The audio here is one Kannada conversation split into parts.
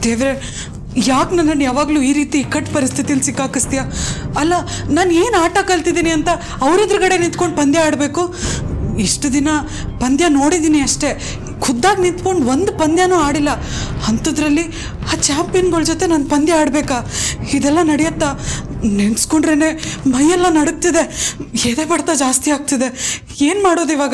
ದೇವ್ರೆ ಯಾಕೆ ನನ್ನನ್ನು ಯಾವಾಗಲೂ ಈ ರೀತಿ ಇಕ್ಕಟ್ಟು ಪರಿಸ್ಥಿತಿಲಿ ಸಿಕ್ಕಾಕಿಸ್ತೀಯ ಅಲ್ಲ ನಾನು ಏನು ಆಟ ಕಲ್ತಿದ್ದೀನಿ ಅಂತ ಅವ್ರ ಎದುರುಗಡೆ ನಿಂತ್ಕೊಂಡು ಪಂದ್ಯ ಆಡಬೇಕು ಇಷ್ಟು ದಿನ ಪಂದ್ಯ ನೋಡಿದ್ದೀನಿ ಅಷ್ಟೇ ಖುದ್ದಾಗಿ ನಿಂತ್ಕೊಂಡು ಒಂದು ಪಂದ್ಯನೂ ಆಡಿಲ್ಲ ಅಂಥದ್ರಲ್ಲಿ ಆ ಚಾಂಪಿಯನ್ಗಳ ಜೊತೆ ನಾನು ಪಂದ್ಯ ಆಡಬೇಕಾ ಇದೆಲ್ಲ ನಡೆಯುತ್ತಾ ನೆನೆಸ್ಕೊಂಡ್ರೇ ಮೈಯೆಲ್ಲ ನಡುಗ್ತಿದೆ ಎದೆ ಬಡ್ತ ಜಾಸ್ತಿ ಆಗ್ತಿದೆ ಏನು ಮಾಡೋದು ಇವಾಗ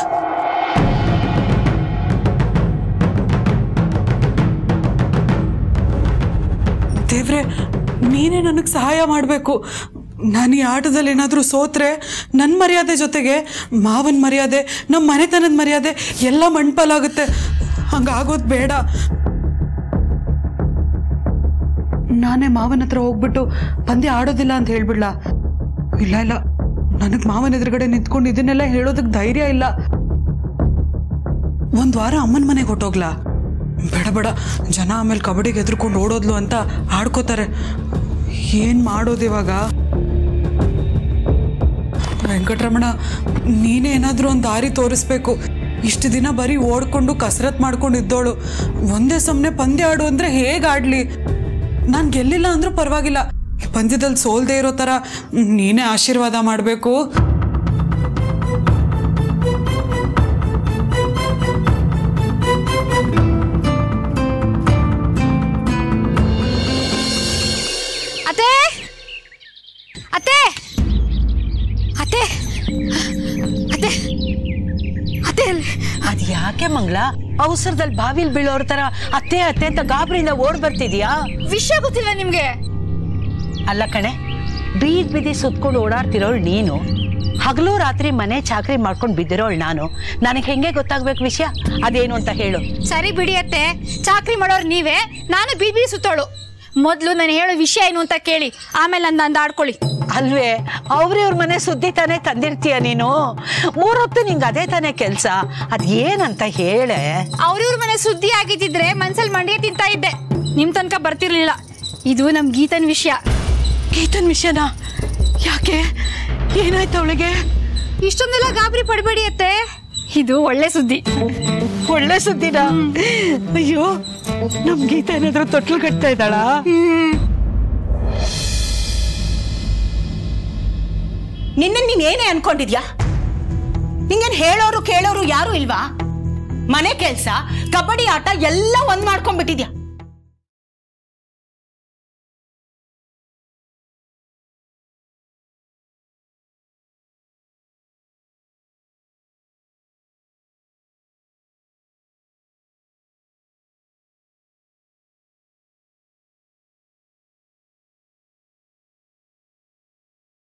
ದೇವ್ರೆ ನೀನೇ ನನಗೆ ಸಹಾಯ ಮಾಡಬೇಕು ನಾನು ಈ ಆಟದಲ್ಲಿ ಏನಾದರೂ ಸೋತ್ರೆ ನನ್ನ ಮರ್ಯಾದೆ ಜೊತೆಗೆ ಮಾವನ ಮರ್ಯಾದೆ ನಮ್ಮ ಮನೆತನದ ಮರ್ಯಾದೆ ಎಲ್ಲ ಮಣ್ಪಾಲಾಗುತ್ತೆ ಹಂಗಾಗೋದು ಬೇಡ ನಾನೇ ಮಾವನ ಹತ್ರ ಹೋಗ್ಬಿಟ್ಟು ಪಂದ್ಯ ಆಡೋದಿಲ್ಲ ಅಂತ ಹೇಳ್ಬಿಡ್ಲಾ ಇಲ್ಲ ಇಲ್ಲ ನನಗೆ ಮಾವನ ಎದುರುಗಡೆ ನಿಂತ್ಕೊಂಡು ಇದನ್ನೆಲ್ಲ ಹೇಳೋದಕ್ಕೆ ಧೈರ್ಯ ಇಲ್ಲ ಒಂದು ವಾರ ಅಮ್ಮನ ಮನೆಗೆ ಹೊಟ್ಟೋಗ್ಲಾ ಬೇಡ ಬೇಡ ಜನ ಆಮೇಲೆ ಕಬಡ್ಡಿಗೆ ಎದ್ರುಕೊಂಡು ಓಡೋದ್ಲು ಅಂತ ಆಡ್ಕೋತಾರೆ ಏನು ಮಾಡೋದು ಇವಾಗ ವೆಂಕಟರಮಣ ನೀನೇ ಏನಾದರೂ ಒಂದು ದಾರಿ ತೋರಿಸ್ಬೇಕು ಇಷ್ಟು ದಿನ ಬರೀ ಓಡ್ಕೊಂಡು ಕಸರತ್ ಮಾಡ್ಕೊಂಡು ಇದ್ದೋಳು ಒಂದೇ ಸಮನೆ ಪಂದ್ಯ ಆಡು ಅಂದರೆ ಹೇಗೆ ಆಡಲಿ ನಾನು ಗೆಲ್ಲಿಲ್ಲ ಅಂದರೂ ಪರವಾಗಿಲ್ಲ ಈ ಪಂದ್ಯದಲ್ಲಿ ಸೋಲ್ದೇ ಇರೋ ಥರ ನೀನೇ ಆಶೀರ್ವಾದ ಮಾಡಬೇಕು ಅತ್ತೆ ಅತ್ತೆ ಅತ್ತೆ ಅತ್ತೆ ಅತ್ತೆ ಅದ್ ಯಾಕೆ ಮಂಗ್ಲ ಅವಸರದಲ್ಲಿ ಬಾವಿಲ್ ಬೀಳೋರ್ ತರ ಅತ್ತೆ ಅತ್ತೆ ಅಂತ ಗಾಬರಿಯಿಂದ ಓಡ್ ಬರ್ತಿದ್ಯಾ ವಿಷಯ ಗೊತ್ತಿಲ್ಲ ನಿಮ್ಗೆ ಅಲ್ಲ ಕಣೆ ಬೀದ್ ಬಿದಿ ಸುತ್ಕೊಂಡು ಓಡಾಡ್ತಿರೋಳು ನೀನು ಹಗಲು ರಾತ್ರಿ ಮನೆ ಚಾಕ್ರಿ ಮಾಡ್ಕೊಂಡು ಬಿದ್ದಿರೋಳು ನಾನು ನನಗೆ ಹೆಂಗೆ ಗೊತ್ತಾಗ್ಬೇಕು ವಿಷಯ ಅದೇನು ಅಂತ ಹೇಳು ಸರಿ ಬಿಡಿ ಅತ್ತೆ ಚಾಕ್ರಿ ಮಾಡೋರು ನೀವೇ ನಾನು ಬೀದಿ ಬೀದಿ ಸುತ್ತೋಳು ಮೊದಲು ನಾನು ಹೇಳೋ ವಿಷಯ ಏನು ಅಂತ ಕೇಳಿ ಆಮೇಲೆ ನನ್ನ ಅಂದ ಆಡ್ಕೊಳ್ಳಿ ಅಲ್ವೇ ಅವ್ರಿವ್ರ ಮನೆ ಸುದ್ದಿ ತಾನೇ ತಂದಿರ್ತೀಯ ನೀನು ಮೂರೊತ್ತು ನಿಂಗೆ ಅದೇ ತಾನೇ ಕೆಲ್ಸ ಅದ್ ಏನಂತ ಹೇಳೆ ಅವ್ರಿವ್ರ ಮನೆ ಸುದ್ದಿ ಆಗಿದ್ದಿದ್ರೆ ಮನ್ಸಲ್ಲಿ ಮಂಡಿಗೆ ತಿಂತಾ ಇದ್ದೆ ನಿಮ್ ತನಕ ಬರ್ತಿರ್ಲಿಲ್ಲ ಇದು ನಮ್ ಗೀತನ್ ವಿಷಯ ಗೀತನ್ ವಿಷಯನ ಯಾಕೆ ಏನಾಯ್ತು ಅವಳಿಗೆ ಇಷ್ಟೊಂದೆಲ್ಲ ಗಾಬರಿ ಪಡಬೇಡಿ ಅತ್ತೆ ಇದು ಒಳ್ಳೆ ಸುದ್ದಿ ಒಳ್ಳೆ ಸುದ್ದಿನ ಅಯ್ಯೋ ನಮ್ ಗೀತ ಏನಾದ್ರೂ ತೊಟ್ಲು ಕಟ್ತಾ ಇದ್ದಾಳಾ ನಿನ್ನ ನೀನ್ ಏನೇ ಅನ್ಕೊಂಡಿದ್ಯಾ ನಿಂಗೇನ್ ಹೇಳೋರು ಕೇಳೋರು ಯಾರು ಇಲ್ವಾ ಮನೆ ಕೆಲ್ಸ ಕಬಡ್ಡಿ ಆಟ ಎಲ್ಲ ಒಂದ್ ಮಾಡ್ಕೊಂಡ್ಬಿಟ್ಟಿದ್ಯಾ